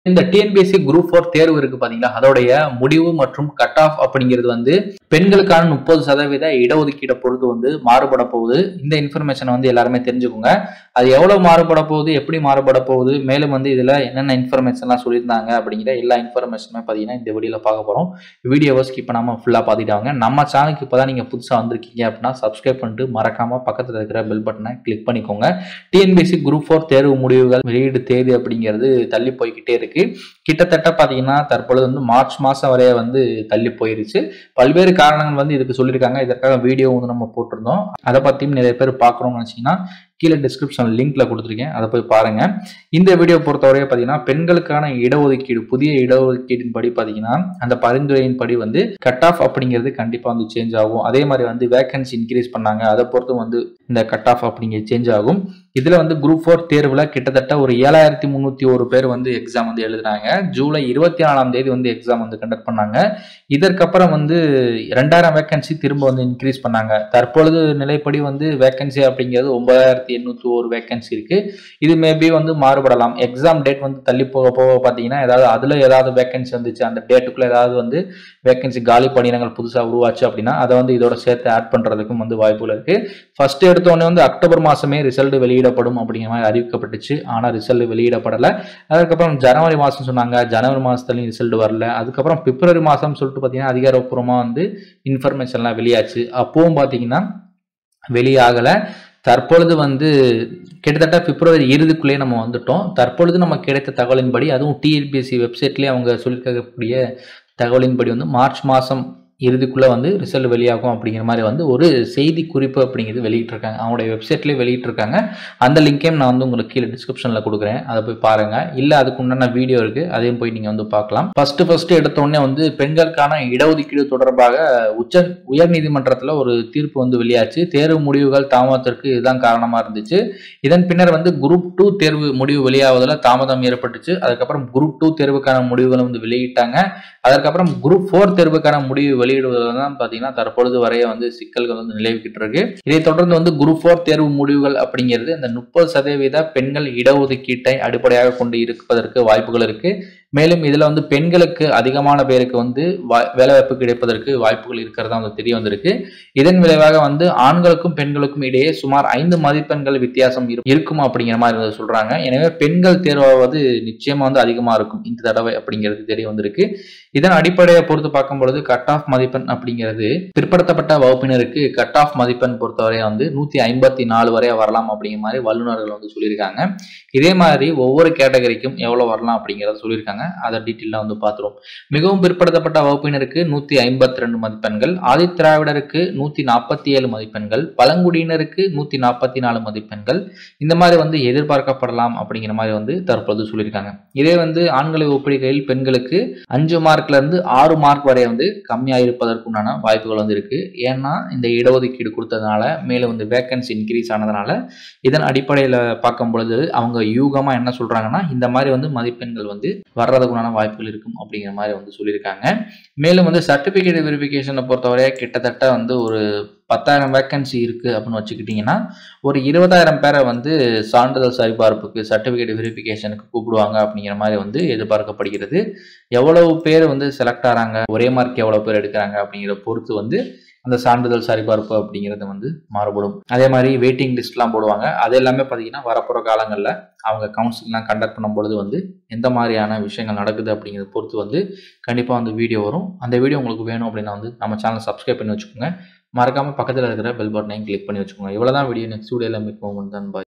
இந்த TNPSC group four தேர்வு இருக்கு பாத்தீங்களா அதோடைய முடிவு மற்றும் கட் ஆஃப் அப்படிங்கிறது வந்து பெண்களுக்கான முப்பது சதவீத இடஒதுக்கீடை பொறுத்து வந்து மாறுபட போகுது இந்த இன்ஃபர்மேஷனை வந்து எல்லாருமே தெரிஞ்சுக்கோங்க அது எவ்வளவு மாறுபட போகுது எப்படி மாறுபட போகுது மேலும் வந்து இதுல என்னென்ன இன்ஃபர்மேஷன்லாம் சொல்லியிருந்தாங்க அப்படிங்கிற எல்லா இன்ஃபர்மேஷனுமே பார்த்தீங்கன்னா இந்த வீடியோல பார்க்க போறோம் வீடியோவை ஸ்கிப் பண்ணாம ஃபுல்லா பார்த்துட்டாங்க நம்ம சேனலுக்கு இப்போதான் நீங்க புதுசா வந்திருக்கீங்க அப்படின்னா சப்ஸ்கிரைப் பண்ணிட்டு மறக்காம பக்கத்துல இருக்கிற பெல் பட்டனை கிளிக் பண்ணிக்கோங்க டிஎன்பிஎஸ்சி குரூப் ஃபோர் தேர்வு முடிவுகள் வெளியீடு தேதி அப்படிங்கிறது தள்ளி போய்கிட்டே இருக்கு கிட்டத்தட்ட பார்த்தீங்கன்னா தற்பொழுது வந்து மார்ச் மாதம் வரைய வந்து தள்ளி போயிருச்சு பல்வேறு காரணங்கள் வந்து இதுக்கு சொல்லியிருக்காங்க இதற்காக வீடியோ வந்து நம்ம போட்டிருந்தோம் அதை பற்றியும் நிறைய பேர் பார்க்குறோம்னு நினச்சிங்கன்னா கீழே டிஸ்கிரிப்ஷன் லிங்க்ல கொடுத்துருக்கேன் அதை போய் பாருங்க இந்த வீடியோ பொறுத்தவரையை பார்த்தீங்கன்னா பெண்களுக்கான இடஒதுக்கீடு புதிய இடஒதுக்கீட்டின் படி பார்த்தீங்கன்னா அந்த பரிந்துரையின் படி வந்து கட் ஆஃப் அப்படிங்கிறது கண்டிப்பாக வந்து சேஞ்ச் ஆகும் அதே மாதிரி வந்து வேகன்சி இன்க்ரீஸ் பண்ணாங்க அதை பொறுத்து வந்து இந்த கட் ஆஃப் அப்படிங்கிறது சேஞ்ச் ஆகும் இதுல வந்து குரூப் ஃபோர் தேர்வுல கிட்டத்தட்ட ஒரு ஏழாயிரத்தி முந்நூற்றி ஒரு பேர் வந்து எக்ஸாம் வந்து எழுதுனாங்க ஜூலை இருபத்தி நாலாம் தேதி வந்து எக்ஸாம் வந்து கண்டக்ட் பண்ணாங்க இதற்கப்புறம் வந்து ரெண்டாயிரம் வேகன்சி திரும்ப வந்து இன்க்ரீஸ் பண்ணாங்க தற்பொழுது நிலைப்படி வந்து வேகன்சி அப்படிங்கிறது ஒன்பதாயிரத்தி எண்ணூற்றி ஒரு வேகன்சி இருக்கு இது மேபி வந்து மாறுபடலாம் எக்ஸாம் டேட் வந்து தள்ளி போக போக பார்த்தீங்கன்னா ஏதாவது அதுல ஏதாவது வேகன்சி வந்துச்சு அந்த டேட்டுக்குள்ள ஏதாவது வந்து வேகன்சி காலி பணியிடங்கள் புதுசாக உருவாச்சு அப்படின்னா அதை வந்து இதோட சேர்த்து ஆட் பண்றதுக்கும் வந்து வாய்ப்புகள் இருக்கு ஃபர்ஸ்ட் எடுத்தோடனே வந்து அக்டோபர் மாசமே ரிசல்ட் வெளியிடப்படும் அப்படிங்கிற மாதிரி அறிவிக்கப்பட்டுச்சு ஆனால் ரிசல்ட் வெளியிடப்படலை அதுக்கப்புறம் ஜனவரி மாதம் சொன்னாங்க ஜனவரி மாதத்துலையும் ரிசல்ட் வரல அதுக்கப்புறம் பிப்ரவரி மாதம் சொல்லிட்டு பார்த்தீங்கன்னா அதிகாரப்பூர்வமாக வந்து இன்ஃபர்மேஷன்லாம் வெளியாச்சு அப்பவும் பார்த்தீங்கன்னா வெளியாகலை தற்பொழுது வந்து கிட்டத்தட்ட பிப்ரவரி இறுதிக்குள்ளேயே நம்ம வந்துட்டோம் தற்பொழுது நம்ம கிடைத்த தகவலின்படி அதுவும் டிஎன்பிஎஸ்சி வெப்சைட்லேயே அவங்க சொல்லியிருக்கக்கூடிய தகவலின்படி வந்து மார்ச் மாதம் இறுதிக்குள்ளே வந்து ரிசல்ட் வெளியாகும் அப்படிங்கிற மாதிரி வந்து ஒரு செய்தி குறிப்பு அப்படிங்கிறது வெளியிட்டிருக்காங்க அவங்களுடைய வெப்சைட்லேயே வெளியிட்டிருக்காங்க அந்த லிங்க்கையும் நான் வந்து உங்களுக்கு கீழே டிஸ்கிரிப்ஷனில் கொடுக்குறேன் அதை போய் பாருங்கள் இல்லை அதுக்கு உண்டான வீடியோ இருக்குது அதையும் போய் நீங்கள் வந்து பார்க்கலாம் ஃபஸ்ட்டு ஃபஸ்ட்டு எடுத்தோடனே வந்து பெண்களுக்கான இடஒதுக்கீடு தொடர்பாக உச்ச உயர்நீதிமன்றத்தில் ஒரு தீர்ப்பு வந்து வெளியாச்சு தேர்வு முடிவுகள் தாமதத்திற்கு இதுதான் காரணமாக இருந்துச்சு இதன் பின்னர் வந்து குரூப் டூ தேர்வு முடிவு வெளியாவதில் தாமதம் ஏற்பட்டுச்சு அதுக்கப்புறம் குரூப் டூ தேர்வுக்கான முடிவுகளை வந்து வெளியிட்டாங்க அதற்கப்புறம் குரூப் ஃபோர் தேர்வுக்கான முடிவு வெளியிடுவதில் தான் பார்த்தீங்கன்னா தற்பொழுது வரைய வந்து சிக்கல்கள் வந்து நிலவிக்கிட்டு இருக்கு இதை தொடர்ந்து வந்து குரூப் ஃபோர் தேர்வு முடிவுகள் அப்படிங்கிறது இந்த முப்பது சதவீத பெண்கள் இடஒதுக்கீட்டை அடிப்படையாக கொண்டு இருப்பதற்கு வாய்ப்புகள் இருக்கு மேலும் இதுல வந்து பெண்களுக்கு அதிகமான பேருக்கு வந்து வேலைவாய்ப்பு கிடைப்பதற்கு வாய்ப்புகள் இருக்கிறதா வந்து தெரிய வந்திருக்கு இதன் விளைவாக வந்து ஆண்களுக்கும் பெண்களுக்கும் இடையே சுமார் ஐந்து மதிப்பெண்கள் வித்தியாசம் இருக்கும் அப்படிங்கிற மாதிரி வந்து சொல்றாங்க எனவே பெண்கள் தேர்வாவது நிச்சயமா வந்து அதிகமா இருக்கும் இந்த தடவை அப்படிங்கிறது தெரிய வந்திருக்கு இதன் அடிப்படையை பொறுத்து பார்க்கும் பொழுது கட் ஆஃப் மதிப்பெண் அப்படிங்கிறது பிற்படுத்தப்பட்ட வகுப்பினருக்கு கட் ஆஃப் மதிப்பெண் பொறுத்தவரை வந்து நூத்தி ஐம்பத்தி நாலு வரை வரலாம் அப்படிங்கிற மாதிரி வல்லுநர்கள் வந்து சொல்லியிருக்காங்க இதே மாதிரி ஒவ்வொரு கேட்டகரிக்கும் எவ்வளவு வரலாம் அப்படிங்கிறத சொல்லியிருக்காங்க அதை டீட்டெயிலாக வந்து பார்த்துருவோம் மிகவும் பிற்படுத்தப்பட்ட வகுப்பினருக்கு நூத்தி ஐம்பத்தி ரெண்டு மதிப்பெண்கள் ஆதித்திராவிடருக்கு நூத்தி நாற்பத்தி ஏழு மதிப்பெண்கள் பழங்குடியினருக்கு நூத்தி நாற்பத்தி நாலு மதிப்பெண்கள் இந்த மாதிரி வந்து எதிர்பார்க்கப்படலாம் அப்படிங்கிற மாதிரி வந்து தற்போது சொல்லியிருக்காங்க இதே வந்து ஆண்களை ஒப்பிடுகையில் பெண்களுக்கு அஞ்சு மார்க்ல இருந்து ஆறு மார்க் வரை வந்து கம்மியாக இருப்பதற்குண்டான வாய்ப்புகள் வந்து இருக்கு ஏன்னா இந்த இடஒதுக்கீடு கொடுத்ததுனால மேலும் வந்து வேக்கன்சி இன்க்ரீஸ் ஆனதுனால இதன் அடிப்படையில் பார்க்கும் பொழுது அவங்க யூகமா என்ன சொல்றாங்கன்னா இந்த மாதிரி வந்து மதிப்பெண்கள் வந்து வர்றதுக்குண்டான வாய்ப்புகள் இருக்கும் அப்படிங்கிற மாதிரி வந்து சொல்லியிருக்காங்க மேலும் வந்து சர்டிபிகேட் வெரிஃபிகேஷனை பொறுத்தவரை கிட்டத்தட்ட வந்து ஒரு பத்தாயிரம் வேக்கன்சி இருக்குது அப்படின்னு வச்சுக்கிட்டிங்கன்னா ஒரு இருபதாயிரம் பேரை வந்து சான்றிதழ் சரிபார்ப்புக்கு சர்டிஃபிகேட் வெரிஃபிகேஷனுக்கு கூப்பிடுவாங்க அப்படிங்கிற மாதிரி வந்து எதிர்பார்க்கப்படுகிறது எவ்வளவு பேர் வந்து செலக்ட் ஆகிறாங்க ஒரே மார்க் எவ்வளோ பேர் எடுக்கிறாங்க அப்படிங்கிற பொறுத்து வந்து அந்த சான்றிதழ் சரிபார்ப்பு அப்படிங்கிறது வந்து மாறுபடும் அதே மாதிரி வெயிட்டிங் லிஸ்ட்லாம் போடுவாங்க அது எல்லாமே பார்த்தீங்கன்னா வரப்போகிற காலங்களில் அவங்க கவுன்சிலிங்லாம் கண்டக்ட் பண்ணும் பொழுது வந்து எந்த மாதிரியான விஷயங்கள் நடக்குது அப்படிங்கிறத பொறுத்து வந்து கண்டிப்பாக வந்து வீடியோ வரும் அந்த வீடியோ உங்களுக்கு வேணும் அப்படின்னா வந்து நம்ம சேனலை சப்ஸ்கிரைப் பண்ணி வச்சுக்கோங்க மறக்காமல் பக்கத்தில் இருக்கிற பெல் பட்டனையும் கிளிக் பண்ணி வச்சுக்கோங்க இவ்வளோ தான் வீடியோ நெக்ஸ்ட் வீடியோவில் மீட் பண்ணுவோம் தான் பாய்